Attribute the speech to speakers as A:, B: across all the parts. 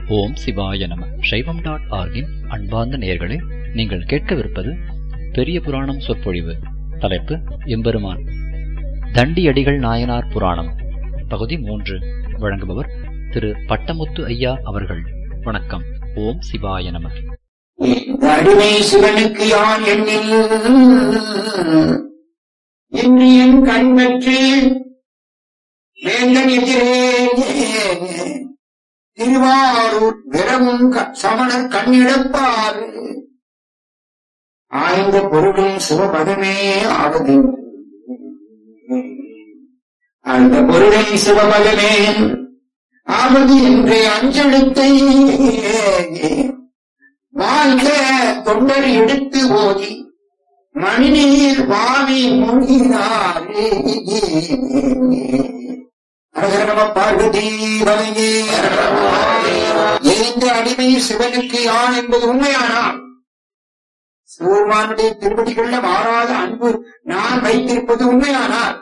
A: ஓம் சிவாய நம சைவம் டாட் ஆர்கின் அன்பார்ந்த நேயர்களே நீங்கள் கேட்கவிருப்பது பெரிய புராணம் சொற்பொழிவு தலைப்பு எம்பெருமான் தண்டியடிகள் நாயனார் புராணம் பகுதி மூன்று வழங்குபவர் திரு பட்டமுத்து ஐயா அவர்கள் வணக்கம் ஓம் சிவாய நம
B: அடிமை சிவனுக்கு யான் எண்ணில் இன்று என் கண் பெற்று வேந்தன் எதிரே திருவாரூர் விரவும் க- சமணர் கண்ணிடப்பார் ஆய்ந்த பொருளும் சிவபதமே ஆவது அந்த பொருளை சிவபதமே ஆவது என்று அஞ்செழுத்தை வாழ்க தொண்டர் எடுத்து ஓதி மணிநீர் வாவி மூழ்கினார் நம பார்வதி வலையே எந்த அடிமை சிவனுக்கு யான் என்பது உண்மையானால் சிவருமானுடைய திருவடிகள்ல மாறாத அன்பு நான் வைத்திருப்பது உண்மையானால்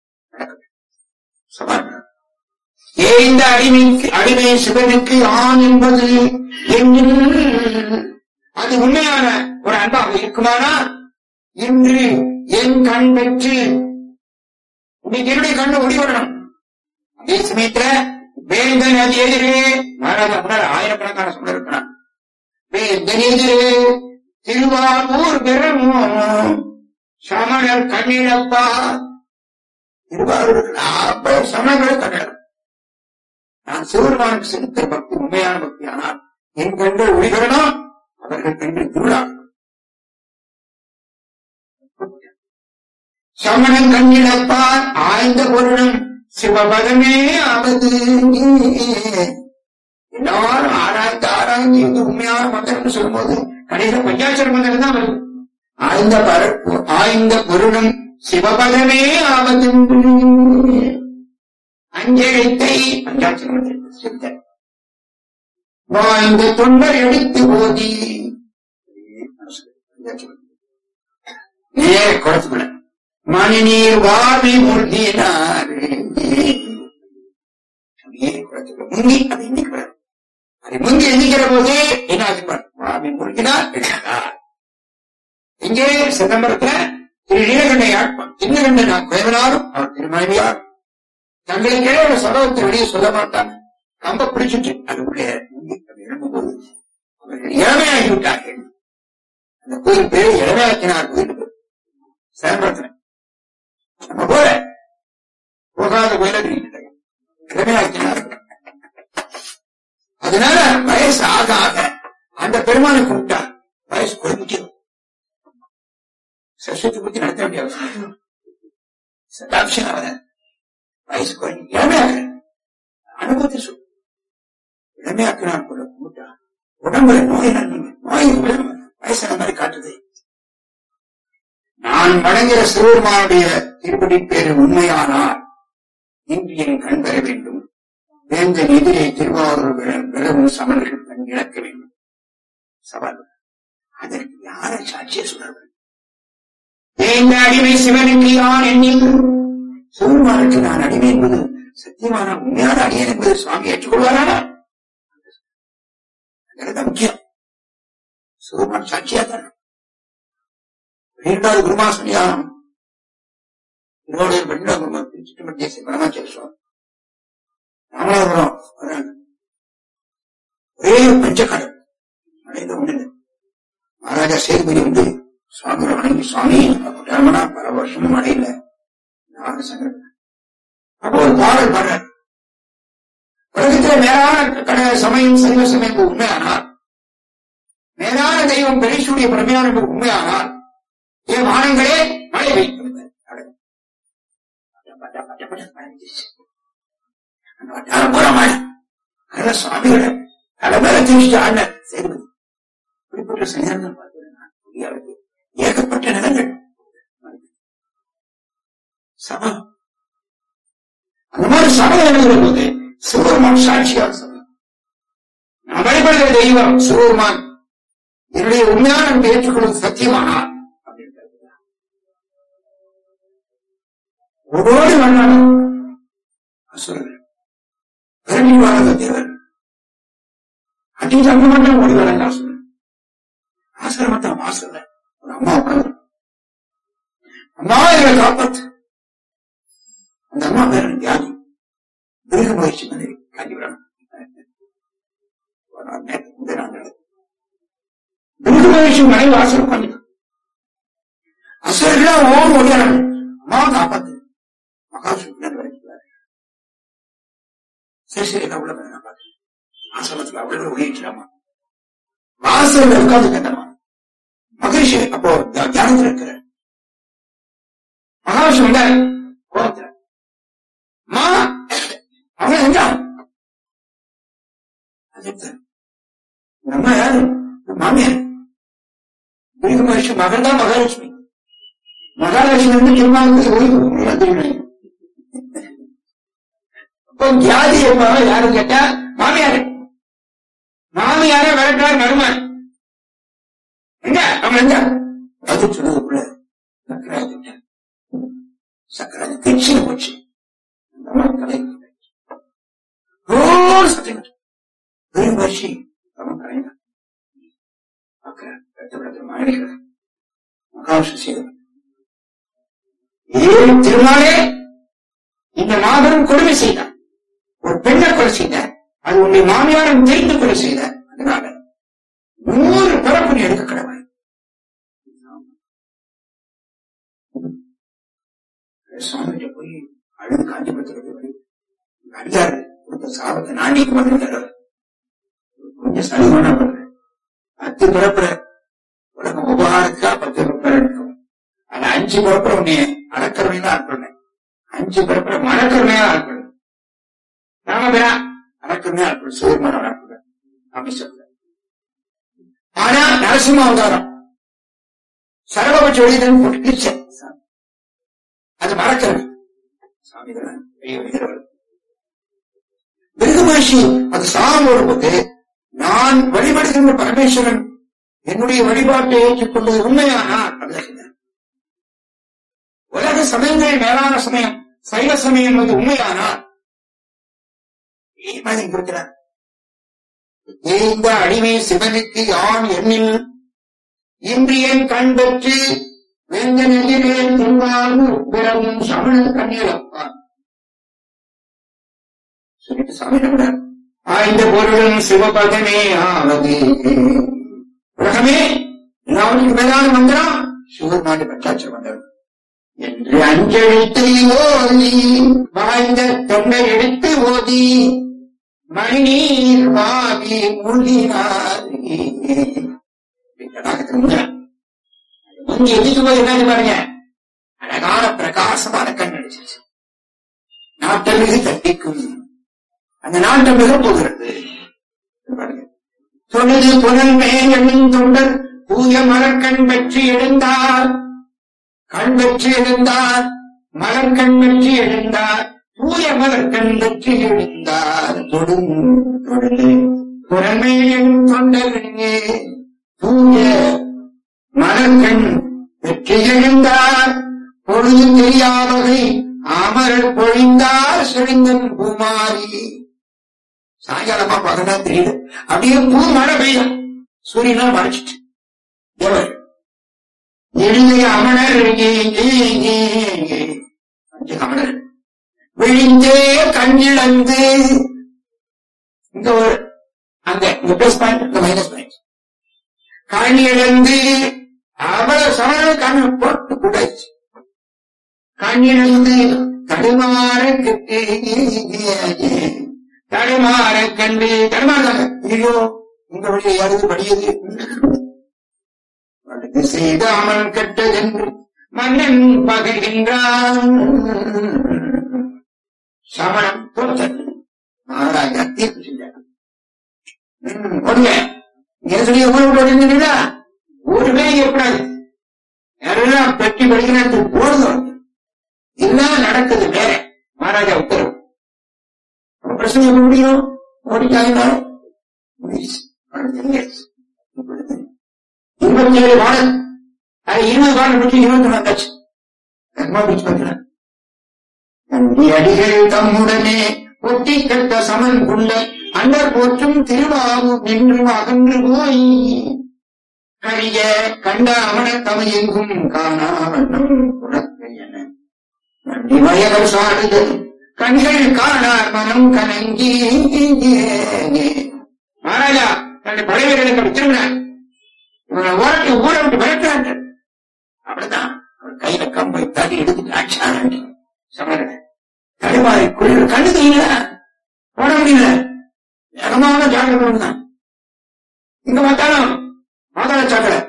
B: சவால் ஏந்த அடிமைக்கு அடிமை சிவனுக்கு ஆண் என்பது என்னில் அது உண்மையான ஒரு அன்பாக இருக்குமானால் இன்று என் கண் பெற்று இன்னைக்கு என்னுடைய கண்ணு ஒளி வரணும் அதே சமயத்துல வேந்தன் அது எதிரே மகாராஜா முன்னாடி ஆயிரக்கணக்கான சொல்ல இருக்கிறான் வேந்தன் எதிரே திருவாரூர் பெரும் சமணர் கண்ணிழப்பா திருவாரூர் நாற்பது சமணர்கள் கண்ணிடம் நான் சிவருமானுக்கு செலுத்த பக்தி உண்மையான பக்தி ஆனால் என் கண்கள் ஒளிகரணும் அவர்கள் கண்கள் திருவிழா சமணன் கண்ணிழப்பார் ஆய்ந்த பொருளும் சிவபதமே ஆவது எல்லாரும் ஆராய்ந்து ஆராய்ந்து இது உண்மையான மந்திரம்னு சொல்லும்போது கடைசியில் பஞ்சாட்சர மந்திரம் தான் வருது ஆய்ந்த பரப்பு ஆய்ந்த பொருளும் சிவபதமே ஆவது அஞ்செழுத்தை பஞ்சாட்சர மந்திரம் சித்தர் வாய்ந்த தொண்டர் எடுத்து ஓதி நேர குறைச்சுக்கல மணிநீர் வாவி முழுகினார் முங்கி அது எண்ணிக்கிறார் அது முங்கி எண்ணிக்கிற போது என்ன ஆச்சுப்பார் வாவி முழுகினார் எழுந்தார் இங்கே சிதம்பரத்துல திரு நீலகண்டை ஆட்பம் இன்னகண்டன் நான் குறைவனாரும் அவர் திருமணியார் தங்களுக்கே ஒரு சபவத்தை வெளியே சொல்ல மாட்டாங்க கம்ப பிடிச்சிட்டு அது உள்ளே முங்கி அது எழும்பும்போது அவர்கள் இளமையாகி விட்டார்கள் அந்த கோயில் பேரு இளமையாக்கினார் கோயில் பேரு. சிதம்பரத்துல நம்ம போல போகாத கோயில இளமையாக்கினார் அதனால வயசு ஆக ஆக அந்த பெருமானை கூப்பிட்டார் வயசு குறைஞ்சிட்டு சரஸ்வதி பத்தி நடத்த வேண்டிய அவசியம் இல்லை. சதாபிஷேகம் ஆகாத. வயசு குறைஞ்சி இளமையாக அனுபவத்தை சொல் இளமையாக்கினார் போல கூப்பிட்டா உடம்புல நோய் நன்மை நோய் வயசான மாதிரி காட்டுது நான் வணங்குகிற சிவருமானுடைய திருப்படி பேரு உண்மையானால் இன்று என் கண் பெற வேண்டும் வேந்தன் எதிரே திருவாரூர் விர- விரவும் சமணர்கள் கண் இழக்க வேண்டும் சவால் அதற்கு யாரை சாட்சிய சொல்றது வேந்த அடிமை சிவனுக்கு யான் எண்ணில் சிவருமானுக்கு நான் அடிமை என்பது சத்தியமான உண்மையான அடியன் என்பது சுவாமி ஏற்றுக்கொள்வாரானா அதுதான் முக்கியம் சிவருமான் சாட்சியா தான் இரண்டாவது குருமாசம் யானம் திருவாரூர் பண்டிதா குருமா திருச்சிட்டு தேசிய பரமாச்சாரிய சுவாமி ராமநாதபுரம் வர்றாங்க ஒரே ஒரு பஞ்சக்கடல் மழையில ஒண்ணு இல்லை. மகாராஜா சேதுபதி வந்து சுவாமியை வணங்கி சுவாமி ரமணா பல வருஷமும் மழை இல்லை நாங்க சங்கடம் அப்போ ஒரு பாடல் பாடுறார் உலகத்திலே மேலான கட சமயம் சைவ சமயம் என்பது உண்மையானால் மேலான தெய்வம் பெரிசூடிய பிரமையான என்பது உண்மையானால் என் வானங்களே மழை வைக்கும் சுவாமியோட தலைமையில தெரிவிச்சு ஆண்ட சேருவது இப்படிப்பட்ட சன்னிதானம் பார்க்கிறேன் நான். இந்தியாவுக்கு ஏகப்பட்ட நிலங்கள் சபை அந்த மாதிரி சபை எழுதுகிற போது சிவபெருமான் சாட்சியாக சபை நான் வழிபடுகிற தெய்வம் சிவபெருமான் என்னுடைய உண்மையான அன்பை ஏற்றுக்கொள்வது சத்தியமானார் அப்படின்றது ஓடோடி வந்தாலும் அசுரர்கள் பிறகு வாழ்ந்த தேவன் கட்டிட்டு அங்க மட்டும் ஓடி வராங்க ஆசிரியர் ஆசிரமத்தை வாசல்ல ஒரு அம்மா உட்காந்து அம்மா எங்களை காப்பாத்து அந்த அம்மா பேர் வியாதி மிருக முயற்சி மனைவி காஞ்சிபுரம் மிருக முயற்சி மனைவி வாசல் உட்காந்து அசுரர்களா ஓம் ஓடியாராங்க அம்மா காப்பாத்து மகாசுரன் வரைக்கிறார் சரி சரி நான் உள்ள போய் நான் பார்த்தேன் ஆசிரமத்துல அவ்வளவு ஒளியிட்டாமா வாசல்ல உட்கார்ந்து கேட்டமா மகரிஷி அப்போ த- தியானத்துல இருக்கிற மகாவிஷ்ணு வந்த கோபத்துல மா அவன் எங்க அது எடுத்தாரு. இந்த அம்மா யாரு இந்த மாமியார் மிருக மகர்ஷி மகன் தான் மகாலட்சுமி மகாலட்சுமி வந்து திருமாவுக்கு ஓய்வு எல்லாம் தெரியும் அப்போ ஜாதி என்பவ யாரும் கேட்டா மாமியார் மாமியார விரட்டார் மருமன் எங்க அவன் எங்க அது சொன்னதுக்குள்ள சக்கராஜ் விட்டார். சக்கராஜ் கட்சியில போச்சு அந்த அம்மா கலை ரோடு சத்தம் வெறும் வரிசை அவன் கலைஞர் பார்க்கிறார் ரத்தப்படத்தில் மாறிக்கிறார் மகாவிஷ்ணு செய்தவர் ஏன் திருமாலே இந்த மாபெரும் கொடுமை செய்தான் ஒரு பெண்ணை கொலை செய்தார் அது உன்னை மாமியாரும் தெரிந்து கொலை செய்தார் அதனால நூறு பிறப்பு நீ எடுக்க கடவாய் சுவாமிகிட்ட போய் அழுது காஞ்சிபுரத்துக்கு போய் அடியாரு கொடுத்த சாபத்தை நான் நீக்க மாட்டேன் கொஞ்சம் சலிமான பண்றேன் பத்து பிறப்புற உலகம் உபகாரத்துக்கா பத்து பிறப்புற எடுக்கும் அந்த அஞ்சு பிறப்புற உன்னை அறக்கருணை தான் அனுப்புறேன் அஞ்சு பிறப்புற மனக்கருணையா அனுப்புறேன் ராமபிரா அறக்கருணையா அனுப்புறேன் சிவபெருமான அனுப்புறேன் அப்படி சொல்றேன் ஆனா நரசிம்ம அவதாரம் சரபபட்ச வெளியிடம் போட்டு கிழிச்சேன் அது மறக்கிறது சாமி தான் பெரிய வைக்கிறவர் மிருக மகிழ்ச்சி அது சாமம் வரும்போது நான் வழிபடுகின்ற பரமேஸ்வரன் என்னுடைய வழிபாட்டை ஏற்றுக்கொண்டது உண்மையானா அப்படின்னா உலக சமயங்களில் மேலான சமயம் சைவ சமயம் என்பது உண்மையானால் மாதிரி இருக்கிறார் இந்த அடிமை சிவனுக்கு யான் எண்ணில் இன்று என் கண் பெற்று வெந்த நெல்லிலே தின்பால் பிறவும் சமணன் கண்ணீரப்பான் சொல்லிட்டு சாமி நம்புறார் ஆய்ந்த பொருளும் சிவபதமே ஆவது உலகமே எல்லாவற்றுக்கு மேலான மந்திரம் சிவபெருமாண்டு பெற்றாட்சி மந்திரம் என்று அஞ்செழுத்து ஓதி வாய்ந்த தொண்டை எடுத்து ஓதி மணிநீர் வாவி மூழ்கினார் இங்க எதிர்த்து போய் என்ன பாருங்க அழகான பிரகாசமான கண் அடிச்சிருச்சு நாட்டமிகு தட்டிக்கும் அந்த நாட்டம் மிக போகிறது பாருங்க. தொழுது புனல் மேலும் தொண்டர் தூய மலர்கண் பெற்று எழுந்தார் கண் பெற்று எழுந்தார் மலர்கண் பெற்று எழுந்தார் தூய மலர்கண் பெற்று எழுந்தார் தொடும் தொழுது புறமேயும் தொண்டர்களே தூய மலர்கண் பெற்று எழுந்தார் பொழுது தெரியாதவை அமரர் பொழிந்தார் செழிந்தன் பூமாரி சாயங்காலமா பார்த்தா தெரியல அப்படியே பூ மழை பெய்யும் சூரியனா மறைச்சிட்டு எவர் எழுதிய அமணர் இங்கே, இங்கே, இங்கே, இங்கே. அஞ்சு அமணர் விழிந்தே கண்ணிழந்து இங்க ஒரு அங்க இந்த பிளஸ் பாயிண்ட் இந்த மைனஸ் பாயிண்ட் கண்ணிழந்து அவ்வளவு சமண கண்ணு போட்டு கூடாச்சு கண்ணிழந்து தடுமாற கட்டு தடுமாற கண்டு தடுமாறாங்க ஐயோ இந்த வழியை யாருது படியது அடுத்து செய்தாமல் கெட்டதென்று மன்னன் பகைகின்றான் சமணம் தோற்றது மகாராஜா தீர்ப்பு செஞ்சார் ம், ஒண்ணு இங்க சொல்லி ஊர் போட்டுங்களா ஊருமே எப்படாது யாரெல்லாம் பெட்டி படிக்கிறது போடுதோம் எல்லாம் நடக்குது வேற மகாராஜா உத்தரவு அப்ப பிரச்சனை எப்படி முடியும் ஓடிட்டாங்கன்னா முடிஞ்சுச்சு. அடுத்து முடிஞ்சுச்சு. இப்பொழுது இருபத்தி ஏழு வாரம் அது இருபது வாரம் முடிச்சு இருபத்தி வந்தாச்சு கர்மா பிடிச்சு பார்க்கிறேன் தம்பி அடிகள் தம்முடனே ஒட்டி கட்ட சமன் கொண்ட அண்டர் போற்றும் திருவாவு நின்று அகன்று போய் கழிய கண்ட அவன தமையெங்கும் காணா வண்ணம் குணத்தை என வண்டி வயவர் சாடுதல் கண்கள் காணார் மனம் கலங்கி மகாராஜா தன்னுடைய படைவீரர்களுக்கு அப்படி திரும்பினார் இவனை ஓரத்தை ஊற விட்டு விரட்டாங்க அப்படிதான் அவர் கையில கம்பை தடி எடுத்து ஆச்சாரண்டி சமரன் தடுமாறி குளிர் கண்ணு தெரியல போட முடியல வேகமான ஜாக்கிரதை தான் இங்க பார்த்தாலும் மாதாள சாக்கடை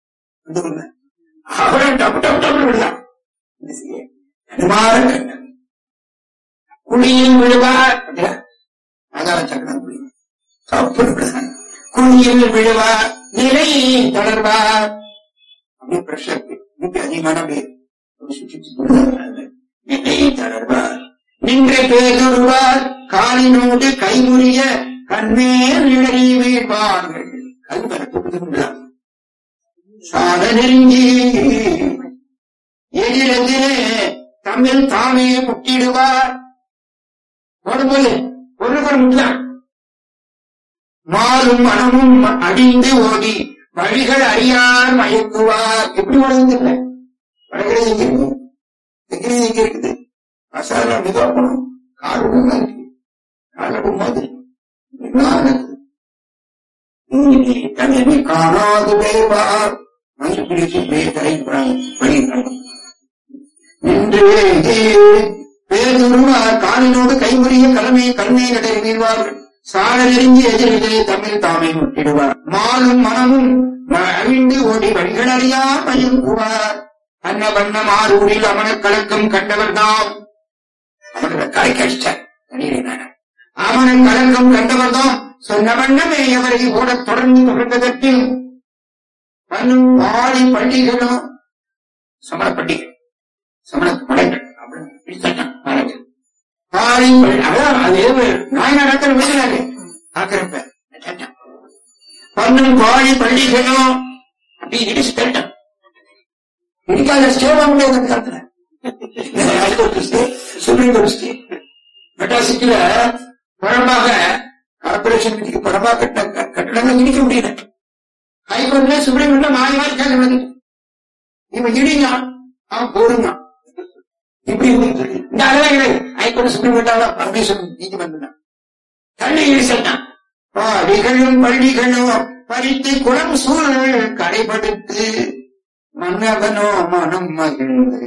B: அவரை டப்பு டப்பு டப்பு விடலாம் தடுமாற கண்ணன் குழியில் விழுவார் மாதாள சாக்கடை குழி தப்பு விடுறாங்க குழியில் விழுவார் நிலை தொடர்வார் அப்படியே பிரஷர் இப்படி அதிகமான அப்படியே ஒரு சுற்றி சுற்றி விழுவார். நிலை தொடர்வார் நின்ற பேருருவார் காலினோடு கைமுறிய கண்மேல் இடறி வீழ்வார்கள் கல்வரத்துகிறார் சாத நெருங்கி எதிரெதிரே தம்மில் தாமே முட்டிடுவார் போடும்போது ஒருவர் முட்டான் மாலும் மனமும் அடிந்து ஓடி வழிகள் அறியார் மயக்குவார் எப்படி உணர்ந்தில்லை வழிகளை எங்க இருக்கு எங்க எங்க இருக்குது அசாரா மிதப்பணும் கால் ஒழுங்கா இருக்கு காலடு மாதிரி தன்னை காணாது வேவார் மயில் பிடித்து பேரை பணிகிறார் நின்று பேருருவார் காலினோடு கைமுறிய கடமை கண்ணை நடை வீழ்வார்கள் சாட நெருங்கி எதிரிலே தமிழ் தாமை முட்டிடுவார் மாலும் மனமும் ம- அழிந்து ஓடி வழிகள் அறியா மயங்குவார் அன்ன வண்ணம் ஆரூரில் அமனக் கலக்கம் கண்டவர் தாம் அவனோட கலை கழிச்சார் அவனன் கலக்கம் கண்டவர் தாம் சொன்ன வண்ணமே அவரை ஓடத் தொடர்ந்து தொடர்ந்ததற்கு பண்ணும் வாடி பண்டிகளும் சமண பண்டிகை சமண படைகள் அப்படின்னு பிடிச்சான் மகாராஜா. பாரி பள்ளி- அதான் அது நாயனார் இடத்துல விழுகிறாரு ஆக்கிரப்ப பண்ணும் பாடி பள்ளிகளும் அப்படி இடிச்சு தட்டான் இடிக்காத ஸ்டே வாங்க முடியாது அந்த காலத்துல high court stay supreme court stay மெட்ராசிட்டியில பழமாக கார்பரேஷன் விதிக்கு பழமாக கட்ட க- கட்டடங்கள் இடிக்க முடியல ஹைகோர்ட்ல சுப்ரீம் கோர்ட்ல மாறி மாறி கேள்வி வருது இவன் இடிங்க அவன் போடுங்க இப்படி இருக்கு. இந்த அளவே கிடையாது ஹைகோர்ட் சுப்ரீம் கோர்ட்டால பரமேஸ்வரன் நீதிமன்றம் தான். தள்ளி இடிச்சான் பாடிகளும் பள்ளிகளும் பறித்து குளம் சூழ் கடைபடுத்து மன்னவனோ மனம் மகிழ்ந்து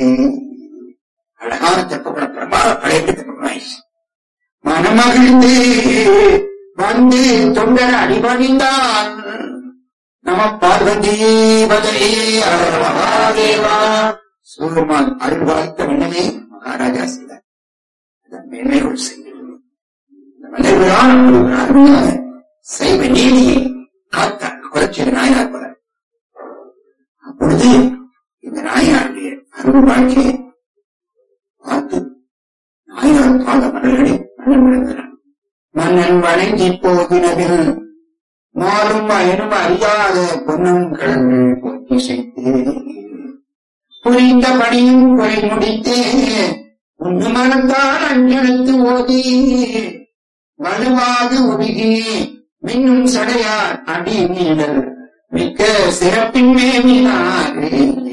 B: அழகான தெப்பக்குளம் பிரபார படைப்பு தெப்பக்குளம் மனமகிழ்ந்து வந்து தொண்டர் அடிபணிந்தான் நம பார்வதி பதையே ஹர மகாதேவா சூரியமான் அருள் வாழ்த்த வண்ணமே மகாராஜா செய்தார் அதன் மேன்மைகள் செய்யும் இந்த மன்னர்களால் ஒரு அருமையான சைவ நீதியை காத்தார் குறைச்சல் நாயனார் பலர் அப்பொழுது இந்த நாயனாருடைய அருள் வாழ்க்கையை பார்த்து நாயனார் பாத மலர்களை மன்னன் வணங்குகிறார் மன்னன் வணங்கி போதினதில் மாலும் பயனும் அறியாத பொன்னங்கள் பொத்தி செய்து புரிந்த பணியும் குறை முடித்தே உண்டு மனத்தால் அஞ்செழுத்து ஓதி வலுவாக ஒழுகி மின்னும் சடையார் அடி நீடல் மிக்க சிறப்பின் மேவினாரே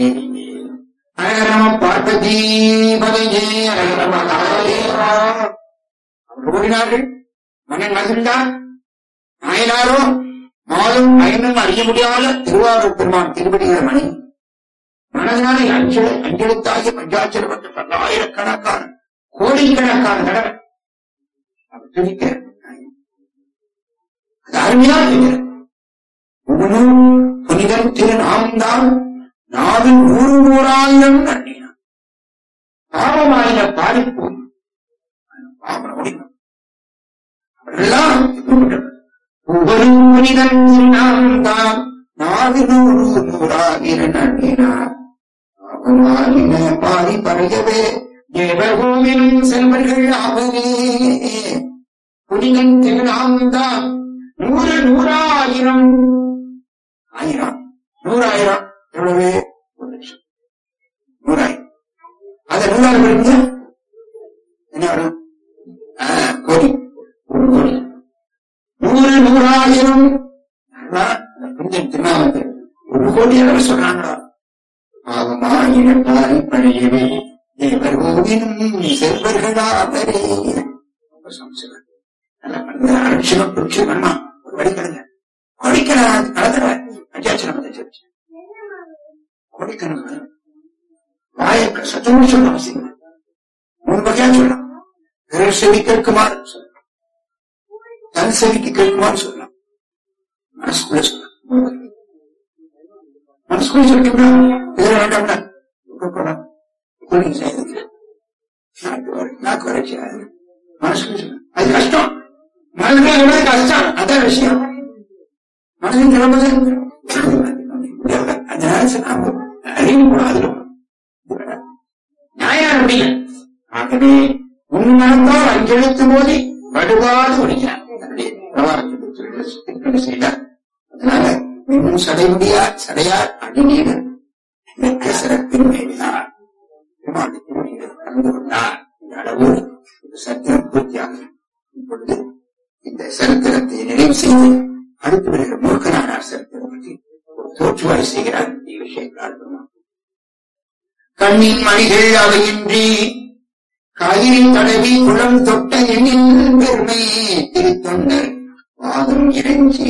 B: அழகரம பார்ப்பதி பதையே அழகரமகாதேவா அவர் ஓடினார்கள் மன்னன் மகிழ்ந்தார் நாயனாரோ மாலும் பயனும் அறிய முடியாத திருவாரூர் பெருமான் திருவடிகிற மணி மனதினாலே அஞ்சு அஞ்செழுத்தாகிய பஞ்சாட்சரப்பட்ட பல்லாயிரக்கணக்கான கோடிக்கணக்கான தடவை அவர் துதிக்க அது அருமையா இருக்கிறது உடனும் புனிதம் திரு நாம்தான் நாவின் நூறு நூறாயிரம் நன்றினான் பாவமாயின பாதிப்போம் பாவம் முடியும் அவர்களெல்லாம் எப்படிப்பட்டவர்கள்? ஒவ்வொரு புனிதன் திரு நாம்தான் நாவின் நூறு நூறாயிரம் நன்றினார் பாவமாயின பாதி பறையவே தேவகோவிலும் செல்வர்கள் ஆவரே புனிதன் திரு நாம்தான் நூறு நூறாயிரம் ஆயிரம் நூறாயிரம் எவ்வளவு ஒரு லட்சம் நூறாயிரம் அதை நூறாயிரம் படிங்க என்ன வரும் ஆ, கோடி ஒரு கோடி ஆயிரம் அதான் இந்த புனிதன் திருநாமத்தில் ஒரு கோடி அளவு சொல்றாங்களா பாவமாயிரம் பாரி பழையவே தேவர் ஓவினும் செல்வர்களாவரே ரொம்ப சமைச்சவர் நல்லா பண்ண அடிச்சுனம் பிடிச்சு வேணுமா ஒரு வழி கிடங்க கொடிக்கிற கலந்துற பஞ்சாட்சரம் பஞ்சாட்சி கொடிக்கணும் வாயக்க சத்தம் சொல்ல அவசியம் இல்லை. மூணு வகையா சொல்லலாம் பிறர் செவி கேட்குமாறு சொல்லலாம் தன் செவிக்கு கேட்குமாறு சொல்லலாம் மனசுக்குள்ள சொல்லலாம் மூணு வகை. மனசுக்குள்ள சொல்லிட்டோம்னா வேற வேண்டாம்னா இப்ப போலாம் கூலிங் செய்யுது நாக்கு வரை நாக்கு வறட்சி ஆகுது மனசுக்குள்ள சொல்லலாம் அது கஷ்டம் மனசுல விட கஷ்டம் அதான் விஷயம் மனதின் கிளம்புது அதனால நாம அறிவு கூடாது நியாயம் முடியல ஆகவே உன் மனத்தால் அஞ்செழுத்து போது வடுவாது ஒழிக்கிறான் தன்னுடைய பிரவாகத்தை செய்தார் அதனால இன்னும் சடை முடியா சடையார் அடிநீடு மிக்க சிறப்பின் மேலினார் பெருமாள் திருமணியில் கலந்து கொண்டார் இந்த அளவு இந்த சத்தியம் பூர்த்தியாகும் இப்பொழுது இந்த சரித்திரத்தை நிறைவு செய்து அடுத்து வருகிற மூர்க்கனானார் சரித்திரம் பற்றி ஒரு தோற்றுவாய் செய்கிறார் இந்த விஷயங்களால் பெருமாள் கண்ணின் மணிகள் அவையின்றி காயிரின் தடவி குளம் தொட்ட எண்ணில் பெருமை திருத்தொண்டர் பாதம் இறங்கி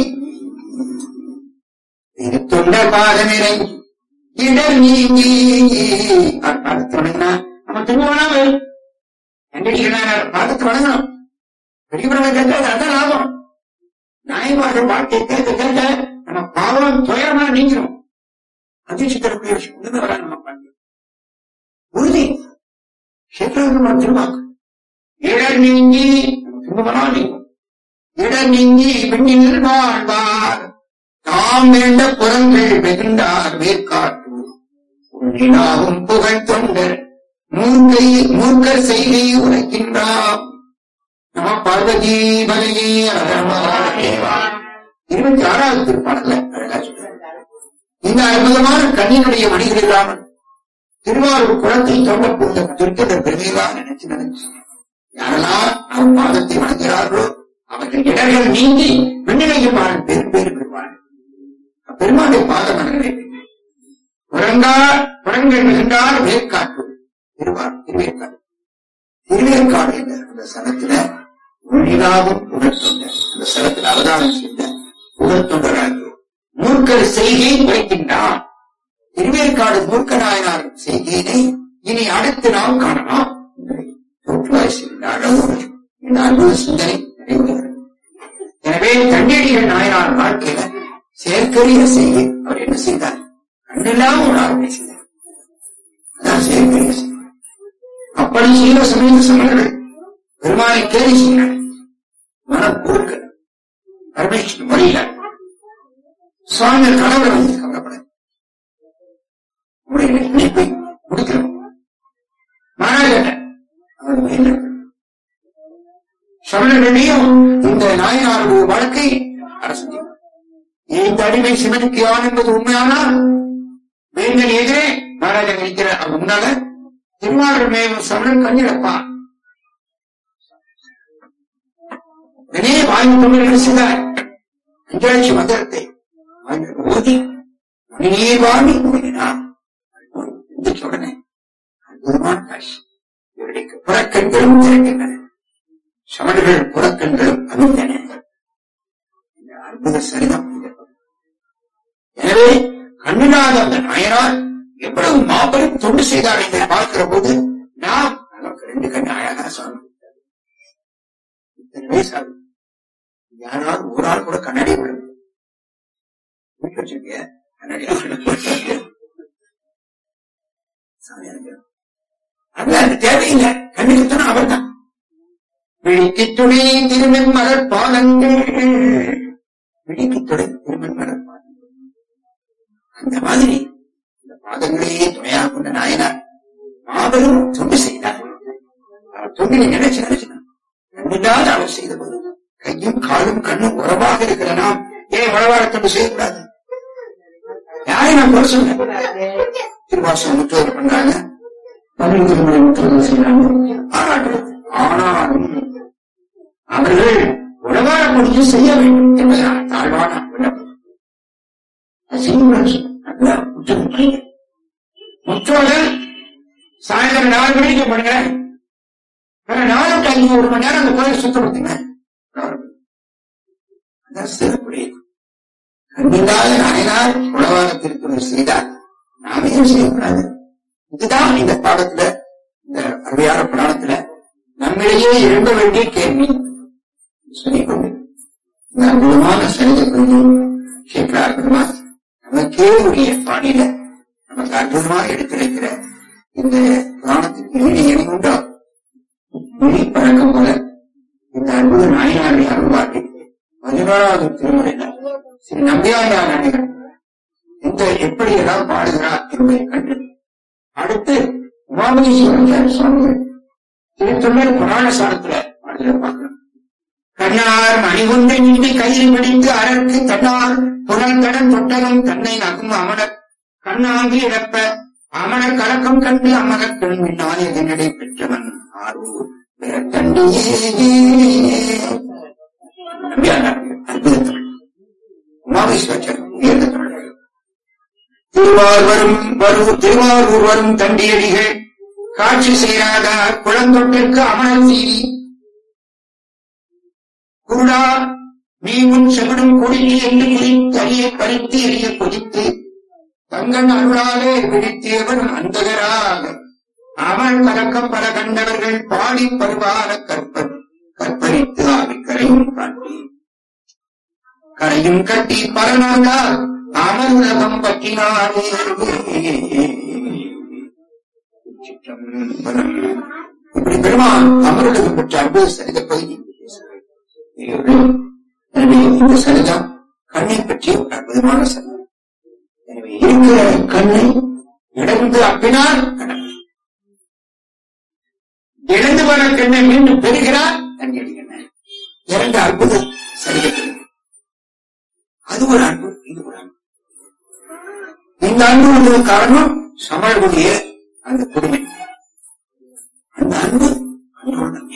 B: திருத்தொண்டர் பாதம் இறங்கி இடர் நீங்கி பார்த்து வணங்கினா நம்ம திருமணம் கண்டடிக்கிறார் பார்த்து வணங்கணும் பெரியவர்களை கேட்கறது அதான் லாபம் நாயமார்கள் வாழ்க்கை கேட்க கேட்க நம்ம பாவம் துயரமா நீங்கிறோம் அதிர்ச்சி தரக்கூடிய விஷயம் ஒண்ணுமே வரா நம்ம பண்ணி உறுதி சேத்திரம் நம்ம திருவாக்கு இடர் நீங்கி திருமணா நீங்கும் இடர் நீங்கி விண்ணில் வாழ்வார் தாம் வேண்ட புறங்கள் வெகுண்டார் வேர்க்காட்டு உண்ணினாவும் புகழ் தொண்டர் மூர்க்கை மூர்க்கர் செய்கை உரைக்கின்றார் நம பார்வதி பலகி அரமராதேவா இருபத்தி ஆறாவது திருப்பாடல அழகா சொல்றாரு இந்த அற்புதமான கண்ணினுடைய மணிகளில்லாமல் திருவாரூர் குளத்தை தொண்ட போந்த திருக்கிற பெருமைகளா நினைச்சு நினைச்சு யாரெல்லாம் அவன் பாதத்தை வணங்குகிறார்களோ அவர்கள் இடர்கள் நீங்கி விண்ணிலையும் பெரும் பேரு பெறுவார்கள் பெருமாளை பாதம் வணங்குகிறேன் புறங்கா புறங்கள் மிகுந்தால் வேர்க்காட்டு திருவார் திருவேற்காடு திருவேற்காடு என்ற அந்த சனத்துல ஒழிலாவும் புகழ்த்தொண்ட அந்த சனத்தில் அவதாரம் செய்த புகழ்த்தொண்டராக மூர்க்கர் செய்கையை குறைக்கின்றான் திருவேற்காடு மூர்க்க நாயனார் செய்கையினை இனி அடுத்து நாம் காணலாம் என்பதை தோற்றுவாய் செய்த அளவோடு இந்த அன்பு சிந்தனை நிறைவுகிறது எனவே தண்ணீடிகள் நாயனார் வாழ்க்கையில செயற்கரிய செய்கை அவர் என்ன செய்தார் கண்ணெல்லாம் ஒரு ஆர்வம் செய்தார் அதான் செயற்கரிய செய்கை அப்படி செய்த சமீப சமயங்கள் பெருமானை கேலி செய்கிறார் மனப்போக்க பரமேஸ்வரன் முறையில சுவாமி கனவுல வந்து கவலைப்பட உடைய இணைப்பை முடிக்கிறோம் மாறாக அவர் மேல சமணர்களையும் இந்த நாயனாருடைய வாழ்க்கை அரசு இந்த அடிமை சிவனுக்கு யான் என்பது உண்மையானால் வேந்தன் எதிரே மகாராஜா நிற்கிற அவன் முன்னால திருவாரூர் மேவும் சமணன் கண்ணிழப்பான் உடனே வாயு தொழில்கள் செய்தார் அஞ்சாட்சி மந்திரத்தை வாயிலிருந்து ஓதி மணிநீர் வாங்கி கூறினான் உடனே அற்புதமான காட்சி இவருடைய புறக்கண்களும் திறக்கின்றன சமணர்கள் புறக்கண்களும் அமைந்தன இந்த அற்புத சரிதம் இது. எனவே கண்ணினாத அந்த நாயனார் எவ்வளவு மாபெரும் தொண்டு செய்தார் என்பதை பார்க்கிற போது நாம் நமக்கு ரெண்டு கண்ணு அழகா சாமி இத்தனை வயசு ஆகுது யாராவது ஒரு ஆள் கூட கண்ணாடி விட வீட்டு வச்சிருக்க கண்ணாடி சாமி எனக்கு அது அது தேவையில்லை கண்ணுக்குத்தானே அவர் தான் விழிக்கு துணை திருமண் மலர் பாலங்கள் விழிக்கு துணை திருமண் மலர் பாலங்கள் அந்த மாதிரி இந்த பாதங்களையே துணையாக கொண்ட நாயனார் மாபெரும் தொண்டு செய்தார் அவர் தொண்டினை நினைச்சு நினைச்சுனார் கண்ணில்லாத அவர் செய்த போது கையும் காலும் கண்ணும் உறவாக இருக்கிற நாம் ஏன் உறவாக தொண்டு செய்யக்கூடாது யாரை நான் குறை சொல்றேன் திருவாசகம் முற்றோர் பண்றாங்க தமிழ் திருமண முற்றோர் செய்யறாங்க பாராட்டுறது ஆனாலும் அவர்கள் உறவாட முடியும் செய்ய வேண்டும் என்பதற்காகத்தான் செய்யணும் நல்லா முற்றம் பண்ணுங்க முற்றோட சாயந்தரம் நாலு மணிக்கு பண்ணுங்க ஆனா நாலு டு அஞ்சு ஒரு மணி நேரம் அந்த கோயில் சுத்தப்படுத்துங்க அதான் சிறப்புடைய கண்ணில்லாத நாயனார் உலகான திருக்குறள் செய்தார் நாம ஏன் செய்யக்கூடாது இதுதான் இந்த பாடத்துல இந்த அருமையான புராணத்துல நம்மிடையே எழும்ப வேண்டிய கேள்வி சொல்லிக்கொண்டு இந்த அற்புதமான சரித குறித்து கேட்கிறார் பெருமாள் நமக்கே உரிய பாணியில நமக்கு அற்புதமா எடுத்திருக்கிற இந்த புராணத்திற்கு இணை இணைந்தோ மொழி பழக்கம் போல இந்த அற்புத நாயனாருடைய அருள்வாக்கு பதினோராவது திருமுறையில ஸ்ரீ நம்பியாண்டார் அணிகள் இந்த எப்படி எல்லாம் பாடுகிறார் என்பதை கண்டு அடுத்து உமாமகேஸ்வரர் சுவாமிகள் திருத்தொண்டர் புராண சாரத்துல பாடுகிற பார்க்கணும் கண்ணார் மணிகுண்டு நின்று கையில் பிடித்து அரற்கு தன்னார் புனல் கடன் தொட்டகம் தன்னை நகும் அமரர் கண்ணாங்கி இழப்ப அமரர் கலக்கம் கண்டு அமரர் பெண்மின்னால் இதனடை பெற்றவன் ஆரூர் உமாமேஸ்வரர் உயர்ந்த தமிழர்கள் திருவாரூரும் வரும் திருவாரூர் வரும் தண்டியடிகள் காட்சி செய்யாதார் குளந்தொட்டிற்கு அமரல் செய்தி குருடா நீ உன் செவிடும் கொடிக்கு என்று குறித்து அரிய பறித்து எரிய கொதித்து தங்கன் அருளாலே பிடித்தேவன் அந்தகராக அவன் கலக்கம் பல கண்டவர்கள் பாடி பருவான கற்பன் கற்பழித்து ஆவி கரையும் காட்டி கரையும் கட்டி பரநாடா அமர்ந்தகம் பற்றினாரே சிற்றம்பலம். இப்படி பெருமான் அமருலகம் பெற்ற அன்பு சரித பகுதி எனவே இந்த சரிதம் கண்ணை பற்றி ஒரு அற்புதமான சரிதம் எனவே இருக்கிற கண்ணை இழந்து அப்பினார் கடவுள் இழந்து வர கண்ணை மீண்டும் பெறுகிறார் தன் எழுதினார் இரண்டு அற்புத சரிதங்கள் அது ஒரு அன்பு இது ஒரு அன்பு இந்த அன்பு வந்தது காரணம் சமழ்வுடைய அந்த கொடுமை அந்த அன்பு அன்போடமே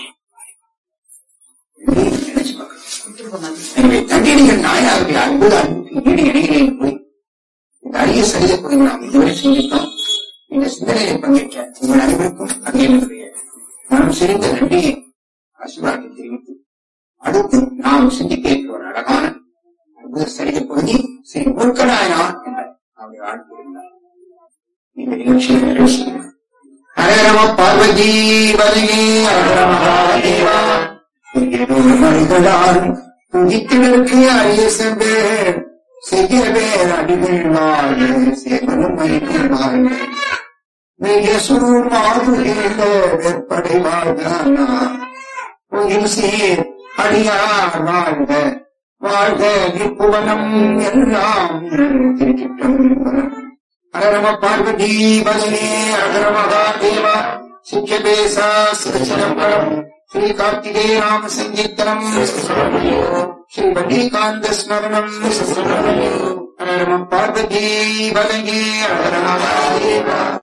B: நினைச்சு பார்க்கணும். எனவே தண்டீடிகள் நாயனாருடைய அன்பு அன்புக்கு ஈடு இணைகிறேன் போய் இந்த அரிய சரித பொருள் நாம் இதுவரை சிந்தித்தோம் இந்த சிந்தனையை பங்கேற்ற உங்கள் அனைவருக்கும் அடியனுடைய மனம் சிரிந்த நன்றியை ஆசீர்வாதத்தை தெரிவித்து அடுத்து நாம் சிந்திக்க இருக்கிற ஒரு அழகான அற்புத சரித பகுதி ஸ்ரீ மூர்க்கநாயனார் என்ற அவருடைய ஆட்கள் இருந்தார் இந்த நிகழ்ச்சியை நிறைவு செய்கிறேன் ஹரே நம பார்வதி வலியே ஹர மகாதேவா மனிதனால் துதித்திற்கு அரிய செவ்வேர் செய்யவே அடிகள் வாழ் சேவனும் மனிதன் வாழ் மிக சுருமாறு வெற்படை வாழ்ந்தானா உயிர் சேர் அடியார் வாழ்க வாழ்க இப்புவனம் எல்லாம் திருச்சிற்றம்பலம் ஹரம பார்வதி பலனே ஹர மகாதேவா சிக்கபேசா சிதம்பரம் ஸ்ரீ கார்த்திகேய நாம சங்கீர்த்தனம் ஸ்ரீ வண்டிகாந்த ஸ்மரணம் ஹரம பார்வதி பலனே ஹர மகாதேவா